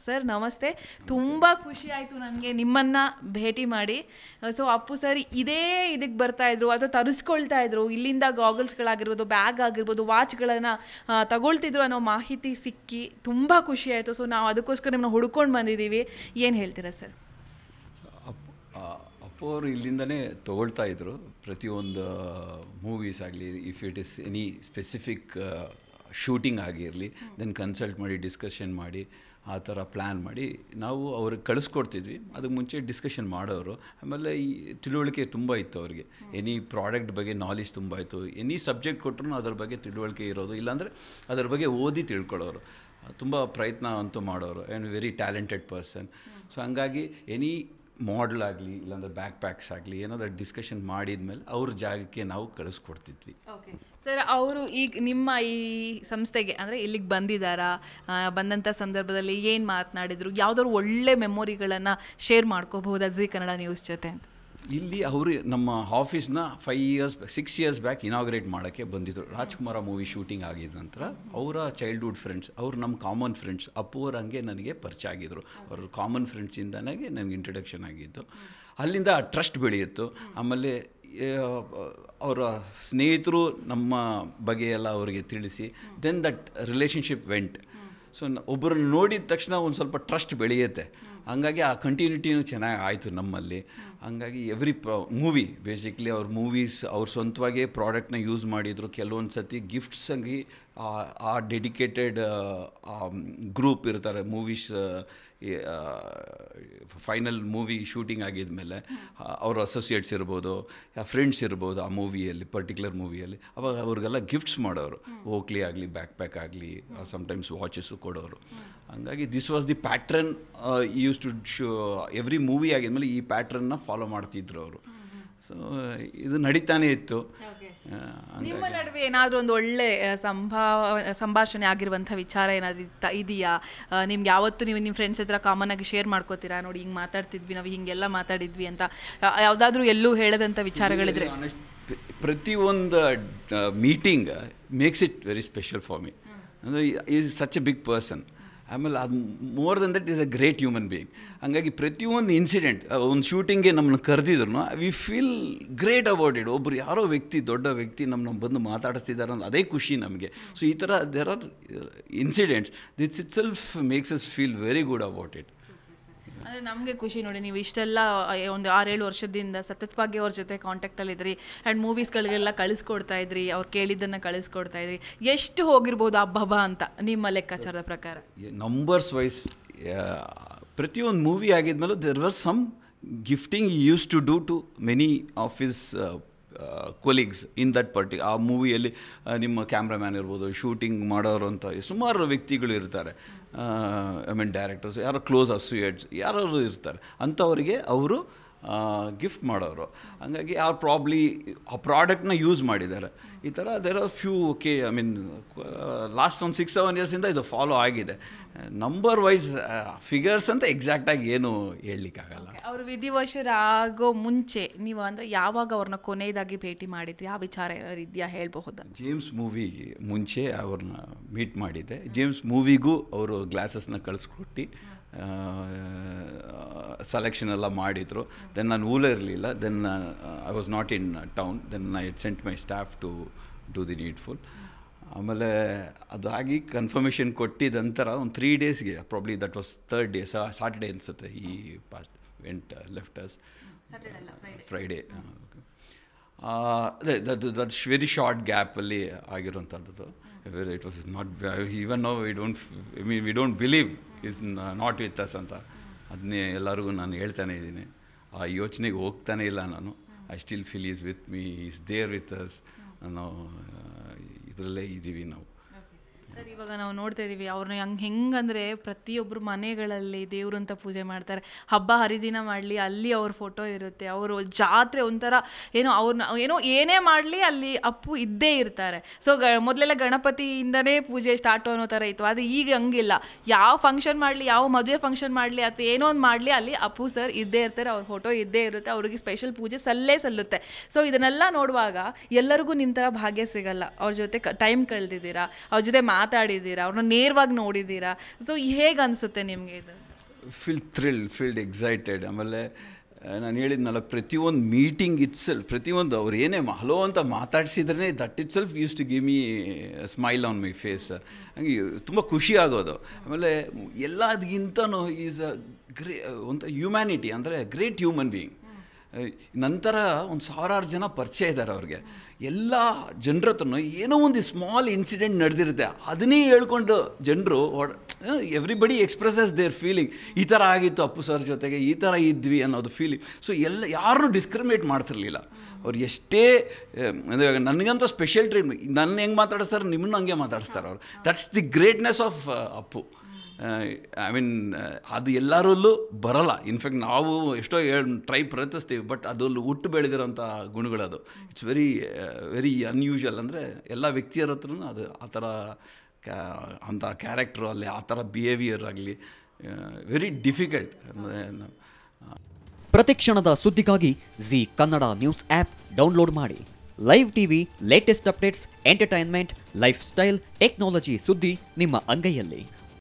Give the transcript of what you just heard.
sir ನಮಸ್ತೆ ತುಂಬ ಖುಷಿ ಆಯಿತು ನನಗೆ ನಿಮ್ಮನ್ನು ಭೇಟಿ ಮಾಡಿ ಸೊ ಅಪ್ಪು ಸರ್ ಇದೇ ಇದಕ್ಕೆ ಬರ್ತಾ ಇದ್ರು ಅಥವಾ ತರಿಸ್ಕೊಳ್ತಾ ಇದ್ರು ಇಲ್ಲಿಂದ ಗಾಗಲ್ಸ್ಗಳಾಗಿರ್ಬೋದು ಬ್ಯಾಗ್ ಆಗಿರ್ಬೋದು ವಾಚ್ಗಳನ್ನು ತಗೊಳ್ತಿದ್ರು ಅನ್ನೋ ಮಾಹಿತಿ ಸಿಕ್ಕಿ ತುಂಬ ಖುಷಿ ಆಯಿತು ಸೊ ನಾವು ಅದಕ್ಕೋಸ್ಕರ ನಿಮ್ಮನ್ನ ಹುಡ್ಕೊಂಡು ಬಂದಿದ್ದೀವಿ ಏನು ಹೇಳ್ತೀರಾ ಸರ್ ಅಪ್ ಆ, ಅಪ್ಪು ಅವರು ಇಲ್ಲಿಂದನೇ ತೊಗೊಳ್ತಾ ಇದ್ರು ಪ್ರತಿಯೊಂದು ಮೂವೀಸ್ ಆಗಲಿ if it is any specific shooting ಆಗಿರಲಿ ದೆನ್ ಕನ್ಸಲ್ಟ್ ಮಾಡಿ ಡಿಸ್ಕಷನ್ ಮಾಡಿ ಆ ಥರ ಪ್ಲ್ಯಾನ್ ಮಾಡಿ ನಾವು ಅವ್ರಿಗೆ ಕಳಿಸ್ಕೊಡ್ತಿದ್ವಿ ಅದಕ್ಕೆ ಮುಂಚೆ ಡಿಸ್ಕಷನ್ ಮಾಡೋರು ಆಮೇಲೆ ಈ ತಿಳುವಳಿಕೆ ತುಂಬ ಇತ್ತು ಅವ್ರಿಗೆ ಎನಿ ಪ್ರಾಡಕ್ಟ್ ಬಗ್ಗೆ ನಾಲೆಜ್ ತುಂಬ ಇತ್ತು ಎನಿ ಸಬ್ಜೆಕ್ಟ್ ಕೊಟ್ಟರು ಅದ್ರ ಬಗ್ಗೆ ತಿಳುವಳಿಕೆ ಇರೋದು ಇಲ್ಲಾಂದರೆ ಅದ್ರ ಬಗ್ಗೆ ಓದಿ ತಿಳ್ಕೊಳ್ಳೋರು ತುಂಬ ಪ್ರಯತ್ನ ಅಂತೂ ಮಾಡೋರು and very talented person so ಹಂಗಾಗಿ ಎನಿ ಮಾಡಲ್ ಆಗಲಿ ಇಲ್ಲಾಂದ್ರೆ ಬ್ಯಾಕ್ ಪ್ಯಾಕ್ಸ್ ಆಗಲಿ ಏನಾದರೂ ಡಿಸ್ಕಷನ್ ಮಾಡಿದ್ಮೇಲೆ ಅವ್ರ ಜಾಗಕ್ಕೆ ನಾವು ಕಳಿಸ್ಕೊಡ್ತಿದ್ವಿ ಓಕೆ ಸರ್ ಅವರು ಈಗ ನಿಮ್ಮ ಈ ಸಂಸ್ಥೆಗೆ ಅಂದರೆ ಇಲ್ಲಿಗೆ ಬಂದಿದ್ದಾರಾ ಆ, ಬಂದಂಥ ಸಂದರ್ಭದಲ್ಲಿ ಏನು ಮಾತನಾಡಿದ್ರು ಯಾವುದಾದ್ರು ಒಳ್ಳೆ ಮೆಮೊರಿಗಳನ್ನು ಶೇರ್ ಮಾಡ್ಕೋಬಹುದಾ ಜಿ ಕನ್ನಡ ನ್ಯೂಸ್ ಜೊತೆ ಅಂತ ಇಲ್ಲಿ ಅವರು ನಮ್ಮ ಆಫೀಸ್ನ five years six years back inaugurate ಮಾಡೋಕ್ಕೆ ಬಂದಿದ್ದರು ರಾಜ್ಕುಮಾರ ಮೂವಿ ಶೂಟಿಂಗ್ ಆಗಿದ ನಂತರ ಅವರ ಚೈಲ್ಡ್ಹುಡ್ ಫ್ರೆಂಡ್ಸ್ ಅವ್ರು ನಮ್ಮ ಕಾಮನ್ ಫ್ರೆಂಡ್ಸ್ ಅಪ್ಪು ಅವ್ರು ಹಂಗೆ ನನಗೆ ಪರಿಚಯ ಆಗಿದ್ದರು ಅವ್ರ ಕಾಮನ್ ಫ್ರೆಂಡ್ಸಿಂದನೇ ನನಗೆ ಇಂಟ್ರಡಕ್ಷನ್ ಆಗಿದ್ದು ಅಲ್ಲಿಂದ ಟ್ರಸ್ಟ್ ಬೆಳೆಯಿತು ಆಮೇಲೆ ಆ, ಅವರ ಸ್ನೇಹಿತರು ನಮ್ಮ ಬಗ್ಗೆ ಎಲ್ಲ ಅವರಿಗೆ ತಿಳಿಸಿ then that relationship went so ಒಬ್ಬರನ್ನ ನೋಡಿದ ತಕ್ಷಣ ಒಂದು ಸ್ವಲ್ಪ ಟ್ರಸ್ಟ್ ಬೆಳೆಯುತ್ತೆ ಹಂಗಾಗಿ ಆ ಕಂಟಿನ್ಯೂಟಿನೂ ಚೆನ್ನಾಗಿ ಆಯಿತು ನಮ್ಮಲ್ಲಿ ಹಂಗಾಗಿ ಎವ್ರಿ ಪ್ರ ಮೂವಿ ಬೇಸಿಕ್ಲಿ ಅವ್ರ ಮೂವೀಸ್ ಅವ್ರ ಸ್ವಂತವಾಗೇ ಪ್ರಾಡಕ್ಟ್ನ ಯೂಸ್ ಮಾಡಿದರು ಕೆಲವೊಂದು ಸತಿ ಗಿಫ್ಟ್ಸ್ ಆಗಿ ಆ- ಆ ಡೆಡಿಕೇಟೆಡ್ ಗ್ರೂಪ್ ಇರ್ತಾರೆ ಮೂವೀಸ್ ಫೈನಲ್ ಮೂವಿ ಶೂಟಿಂಗ್ ಆಗಿದ್ಮೇಲೆ ಅವ್ರ ಅಸೋಸಿಯೇಟ್ಸ್ ಇರ್ಬೋದು ಫ್ರೆಂಡ್ಸ್ ಇರ್ಬೋದು ಆ ಮೂವಿಯಲ್ಲಿ ಪರ್ಟಿಕ್ಯುಲರ್ ಮೂವಿಯಲ್ಲಿ ಅವಾಗ ಅವ್ರಿಗೆಲ್ಲ ಗಿಫ್ಟ್ಸ್ ಮಾಡೋರು ಓಕ್ಲಿ ಆಗಲಿ ಬ್ಯಾಕ್ ಪ್ಯಾಕ್ ಆಗಲಿ ಸಮ್ಟೈಮ್ಸ್ ವಾಚಸ್ಸು ಕೊಡೋರು ಹಂಗಾಗಿ this was the pattern used to show every movie ಆಗಿದ್ಮೇಲೆ ಈ ಪ್ಯಾಟ್ರನ್ನ ಫಾಲೋ ಮಾಡ್ತಿದ್ರು ಅವರು ಸೊ ಇದು ನಡೀತಾನೆ ಇತ್ತು ಆ, ನಿಮ್ಮ ನಡುವೆ ಏನಾದರೂ ಒಂದು ಒಳ್ಳೆ ಆ, ಸಂಭಾವ ಸಂಭಾಷಣೆ ಆಗಿರುವಂಥ ವಿಚಾರ ಏನಾದರೂ ಇತ್ತ ಇದೆಯಾ ಆ, ನಿಮ್ಗೆ ಯಾವತ್ತು ನೀವು ನಿಮ್ಮ ಫ್ರೆಂಡ್ಸ್ ಹತ್ರ ಕಾಮನ್ ಆಗಿ ಶೇರ್ ಮಾಡ್ಕೋತೀರಾ ನೋಡಿ ಹಿಂಗೆ ಮಾತಾಡ್ತಿದ್ವಿ ನಾವು ಹಿಂಗೆಲ್ಲ ಮಾತಾಡಿದ್ವಿ ಅಂತ ಯಾವುದಾದ್ರೂ ಎಲ್ಲೂ ಹೇಳದಂಥ ವಿಚಾರಗಳಿದ್ರೆ honest, ಪ್ರತಿಯೊಂದು meeting makes it very special for me ಅಂದರೆ is such a big person ಆಮೇಲೆ ಅದು more then that is a great human being ಹಂಗಾಗಿ ಪ್ರತಿಯೊಂದು ಇನ್ಸಿಡೆಂಟ್ ಒಂದು ಶೂಟಿಂಗ್ಗೆ ನಮ್ಮನ್ನು ಕರೆದಿದ್ರು we feel great about it ಒಬ್ರು ಯಾರೋ ವ್ಯಕ್ತಿ ದೊಡ್ಡ ವ್ಯಕ್ತಿ ನಮ್ಮನ್ನ ಬಂದು ಮಾತಾಡಿಸ್ತಿದ್ದಾರೆ ಅನ್ನೋ ಅದೇ ಖುಷಿ ನಮಗೆ ಸೊ ಈ ಥರ there are incidents this itself makes us feel very good about it ಅಂದರೆ ನಮಗೆ ಖುಷಿ ನೋಡಿ ನೀವು ಇಷ್ಟೆಲ್ಲ ಆ, ಒಂದು ಆರೇಳು ವರ್ಷದಿಂದ ಸತತವಾಗಿ ಅವ್ರ ಜೊತೆ ಕಾಂಟ್ಯಾಕ್ಟಲ್ಲಿ ಇದ್ರಿ ಆ್ಯಂಡ್ ಮೂವೀಸ್ಗಳಿಗೆಲ್ಲ ಕಳಿಸ್ಕೊಡ್ತಾ ಇದ್ರಿ ಅವ್ರು ಕೇಳಿದ್ದನ್ನು ಕಳಿಸ್ಕೊಡ್ತಾ ಇದ್ರಿ ಎಷ್ಟು ಹೋಗಿರ್ಬೋದು ಹಬ್ಬ ಅಂತ ನಿಮ್ಮ ಲೆಕ್ಕಾಚಾರದ ಪ್ರಕಾರ ನಂಬರ್ಸ್ ವೈಸ್ ಪ್ರತಿಯೊಂದು ಮೂವಿ ಆಗಿದ್ಮೇಲೂ there was some gifting used to do to many of his colleagues in that party ಆ ಮೂವಿಯಲ್ಲಿ ನಿಮ್ಮ ಕ್ಯಾಮ್ರಾಮ್ಯಾನ್ ಇರ್ಬೋದು ಶೂಟಿಂಗ್ ಮಾಡೋರು ಅಂತ ಸುಮಾರು ವ್ಯಕ್ತಿಗಳು ಇರ್ತಾರೆ ಐ ಮೀನ್ ಡೈರೆಕ್ಟರ್ಸ್ ಯಾರೋ ಕ್ಲೋಸ್ ಅಸೋಸಿಯೇಟ್ಸ್ ಯಾರು ಇರ್ತಾರೆ ಅಂಥವರಿಗೆ ಅವರು ಗಿಫ್ಟ್ ಮಾಡೋರು ಹಂಗಾಗಿ ಅವ್ರು ಪ್ರಾಬ್ಲಿ ಆ ಪ್ರಾಡಕ್ಟ್ನ ಯೂಸ್ ಮಾಡಿದ್ದಾರೆ ಈ ಥರ there are few okay I mean last ಒಂದು ಸಿಕ್ಸ್ ಸೆವೆನ್ ಇಯರ್ಸಿಂದ ಇದು ಫಾಲೋ ಆಗಿದೆ ನಂಬರ್ ವೈಸ್ ಫಿಗರ್ಸ್ ಅಂತ ಎಕ್ಸಾಕ್ಟಾಗಿ ಏನು ಹೇಳಲಿಕ್ಕಾಗಲ್ಲ ಅವರು ವಿಧಿವಶರಾಗೋ ಮುಂಚೆ ನೀವು ಅಂದರೆ ಯಾವಾಗ ಅವ್ರನ್ನ ಕೊನೆಯದಾಗಿ ಭೇಟಿ ಮಾಡಿದ್ರಿ ಆ ವಿಚಾರ ಏನಾದ್ರು ಇದೆಯಾ ಹೇಳಬಹುದಾ ಜೇಮ್ಸ್ ಮೂವಿಗೆ ಮುಂಚೆ ಅವ್ರನ್ನ ಮೀಟ್ ಮಾಡಿದ್ದೆ ಜೇಮ್ಸ್ ಮೂವಿಗೂ ಅವರು ಗ್ಲಾಸಸ್ನ ಕಳಿಸ್ಕೊಟ್ಟು ಸೆಲೆಕ್ಷನ್ ಎಲ್ಲ ಮಾಡಿದರು ದೆನ್ ನಾನು ಊಲ ಇರಲಿಲ್ಲ then I was not in town then I sent my staff to do the needful ಆಮೇಲೆ ಅದು ಆಗಿ ಕನ್ಫರ್ಮೇಷನ್ ಕೊಟ್ಟಿದ ನಂತರ ಒಂದು ತ್ರೀ ಡೇಸ್ಗೆ probably that was third day Saturday ಅನಿಸುತ್ತೆ ಈ ಪಾಸ್ಟ್ ವೆಂಟ್ ಲೆಫ್ಟರ್ಸ್ ಫ್ರೈಡೇ ಅದೇ ದಟ್ ದಟ್ ವೆರಿ ಶಾರ್ಟ್ ಗ್ಯಾಪಲ್ಲಿ ಆಗಿರೋಂಥದ್ದು it was not even no we don't I mean we don't believe is not with us ಅಂತ ಅದನ್ನೇ ಎಲ್ಲರಿಗೂ ನಾನು ಹೇಳ್ತಾನೆ ಇದ್ದೀನಿ ಆ ಯೋಚನೆಗೆ ಹೋಗ್ತಾನೆ ಇಲ್ಲ ನಾನು I still feel is with me is there with us ನಾವು ಇದರಲ್ಲೇ ಇದ್ದೀವಿ ನಾವು ಸರ್ ಇವಾಗ ನಾವು ನೋಡ್ತಾ ಇದ್ದೀವಿ ಅವ್ರನ್ನ ಹಂಗೆ ಹೆಂಗಂದರೆ ಪ್ರತಿಯೊಬ್ಬರು ಮನೆಗಳಲ್ಲಿ ದೇವ್ರಂತ ಪೂಜೆ ಮಾಡ್ತಾರೆ ಹಬ್ಬ ಹರಿದಿನ ಮಾಡಲಿ ಅಲ್ಲಿ ಅವ್ರ ಫೋಟೋ ಇರುತ್ತೆ ಅವರು ಜಾತ್ರೆ ಒಂಥರ ಏನೋ ಅವ್ರನ್ನ ಏನೋ ಏನೇ ಮಾಡಲಿ ಅಲ್ಲಿ ಅಪ್ಪು ಇದ್ದೇ ಇರ್ತಾರೆ ಸೊ ಗ ಮೊದಲೆಲ್ಲ ಗಣಪತಿಯಿಂದನೇ ಪೂಜೆ ಸ್ಟಾರ್ಟು ಅನ್ನೋ ಥರ ಇತ್ತು ಆದರೆ ಈಗ ಹಂಗಿಲ್ಲ ಯಾವ ಫಂಕ್ಷನ್ ಮಾಡಲಿ ಯಾವ ಮದುವೆ ಫಂಕ್ಷನ್ ಮಾಡಲಿ ಅಥವಾ ಏನೋ ಒಂದು ಮಾಡಲಿ ಅಲ್ಲಿ ಅಪ್ಪು ಸರ್ ಇದ್ದೇ ಇರ್ತಾರೆ ಅವ್ರ ಫೋಟೋ ಇದ್ದೇ ಇರುತ್ತೆ ಅವ್ರಿಗೆ ಸ್ಪೆಷಲ್ ಪೂಜೆ ಸಲ್ಲೇ ಸಲ್ಲುತ್ತೆ ಸೊ ಇದನ್ನೆಲ್ಲ ನೋಡುವಾಗ ಎಲ್ಲರಿಗೂ ನಿಮ್ಮ ಥರ ಭಾಗ್ಯ ಸಿಗಲ್ಲ ಅವ್ರ ಜೊತೆ ಕ ಟೈಮ್ ಕಳೆದಿದ್ದೀರಾ ಅವ್ರ ಜೊತೆ ಮಾತಾಡಿದ್ದೀರಾ ಅವ್ರನ್ನ ನೇರವಾಗಿ ನೋಡಿದ್ದೀರಾ ಸೊ ಹೇಗೆ ಅನಿಸುತ್ತೆ ನಿಮಗೆ ಇದು ಫೀಲ್ ಥ್ರಿಲ್ ಫೀಲ್ಡ್ ಎಕ್ಸೈಟೆಡ್ ಆಮೇಲೆ ನಾನು ಹೇಳಿದ್ನಲ್ಲ ಪ್ರತಿಯೊಂದು ಮೀಟಿಂಗ್ ಇಟ್ಸೆಲ್ ಪ್ರತಿಯೊಂದು ಅವ್ರು ಏನೇ ಮ- ಹಲೋ ಅಂತ ಮಾತಾಡ್ಸಿದ್ರೆ that itself used to give me smile on my face ಹಂಗೆ ತುಂಬ ಖುಷಿ ಆಗೋದು ಆಮೇಲೆ ಎಲ್ಲದಕ್ಕಿಂತನೂ ಈಸ್ ಅ ಗ್ರೇ ಒಂದು ಹ್ಯೂಮ್ಯಾನಿಟಿ ಅಂದರೆ ಗ್ರೇಟ್ ಹ್ಯೂಮನ್ ಬೀಯಿಂಗ್ ನಂತರ ಒಂದು ಸಾವಿರಾರು ಜನ ಪರಿಚಯ ಇದ್ದಾರೆ ಅವ್ರಿಗೆ ಎಲ್ಲ ಜನರ ಹತ್ರನೂ ಏನೋ ಒಂದು ಸ್ಮಾಲ್ ಇನ್ಸಿಡೆಂಟ್ ನಡೆದಿರುತ್ತೆ ಅದನ್ನೇ ಹೇಳ್ಕೊಂಡು ಜನರು ಎವ್ರಿಬಡಿ ಎಕ್ಸ್ಪ್ರೆಸಸ್ ದೇರ್ ಫೀಲಿಂಗ್ ಈ ಥರ ಆಗಿತ್ತು ಅಪ್ಪು ಸರ್ ಜೊತೆಗೆ ಈ ಥರ ಇದ್ವಿ ಅನ್ನೋದು ಫೀಲಿಂಗ್ ಸೊ ಎಲ್ಲ ಯಾರನ್ನೂ ಡಿಸ್ಕ್ರಿಮಿನೇಟ್ ಮಾಡ್ತಿರ್ಲಿಲ್ಲ ಅವ್ರು ಎಷ್ಟೇ ಅಂದರೆ ನನಗಂತೂ ಸ್ಪೆಷಲ್ ಟ್ರೀಟ್ಮೆಂಟ್ ನನ್ನ ಹೆಂಗೆ ಮಾತಾಡಿಸ್ತಾರೆ ನಿಮ್ಮನ್ನು ಹಂಗೆ ಮಾತಾಡಿಸ್ತಾರೆ ಅವ್ರು that's the greatness of Appu I mean ಅದು ಎಲ್ಲರಲ್ಲೂ ಬರಲ್ಲ ಇನ್ಫ್ಯಾಕ್ಟ್ ನಾವು ಎಷ್ಟೋ ಟ್ರೈ ಪ್ರಯತ್ನಿಸ್ತೀವಿ ಬಟ್ ಅದಲ್ಲಿ ಹುಟ್ಟು ಬೆಳೆದಿರೋಂಥ ಗುಣಗಳದು ಇಟ್ಸ್ ವೆರಿ ವೆರಿ ಅನ್ಯೂಶುವಲ್ ಅಂದರೆ ಎಲ್ಲ ವ್ಯಕ್ತಿಯರ ಹತ್ರನೂ ಅದು ಆ ಥರ ಕ್ಯಾ ಅಂಥ ಕ್ಯಾರೆಕ್ಟ್ರು ಅಲ್ಲಿ ಆ ಥರ ಬಿಹೇವಿಯರ್ ಆಗಲಿ ವೆರಿ ಡಿಫಿಕಲ್ಟ್ ಅಂದರೆ ಪ್ರತಿಕ್ಷಣದ ಸುದ್ದಿಗಾಗಿ Zee Kannada news app download ಮಾಡಿ live TV latest updates entertainment lifestyle technology ಸುದ್ದಿ ನಿಮ್ಮ ಅಂಗೈಯಲ್ಲಿ